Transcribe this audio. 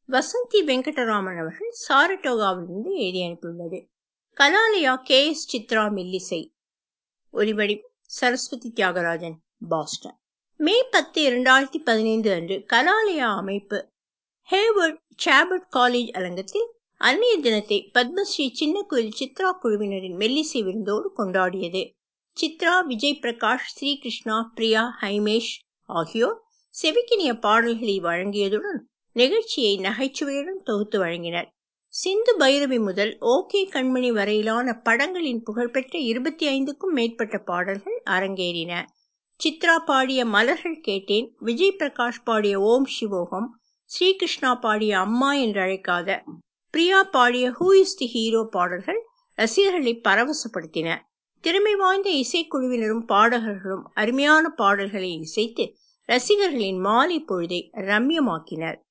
வசந்தி வெங்கடராமன் அவர்கள் சாரட்டோகாவிலிருந்து எழுதி அனுப்பியுள்ளது கலாலயா கே எஸ் சித்ரா மில்லிசை ஒலிவடி சரஸ்வதி தியாகராஜன் பாஸ்டன் மே பத்து இரண்டாயிரத்தி பதினைந்து அன்று கலாலயா அமைப்பு ஹேவர்ட் சாபர்ட் காலேஜ் அரங்கத்தில் அன்னைய தினத்தை பத்மஸ்ரீ சின்னக்குயில் சித்ரா குழுவினரின் மெல்லிசை விருந்தோடு கொண்டாடியது சித்ரா விஜய் பிரகாஷ் ஸ்ரீகிருஷ்ணா பிரியா ஹைமேஷ் ஆகியோர் செவிக்கினிய பாடல்களை வழங்கியதுடன் நிகழ்ச்சியை நகைச்சுவையுடன் தொகுத்து வழங்கினர் சிந்து பைரவி முதல் ஓகே கண்மணி வரையிலான படங்களின் புகழ்பெற்ற இருபத்தி ஐந்துக்கும் மேற்பட்ட பாடல்கள் அரங்கேறின சித்ரா பாடிய மலர்கள் கேட்டேன் விஜய் பிரகாஷ் பாடிய ஓம் சிவோகம் ஸ்ரீகிருஷ்ணா பாடிய அம்மா என்று அழைக்காத பிரியா பாடிய ஹூ இஸ் தி ஹீரோ பாடல்கள் ரசிகர்களை பரவசப்படுத்தின திறமை வாய்ந்த இசைக்குழுவினரும் பாடகர்களும் அருமையான பாடல்களை இசைத்து ரசிகர்களின் மாலை பொழுதை ரம்யமாக்கினர்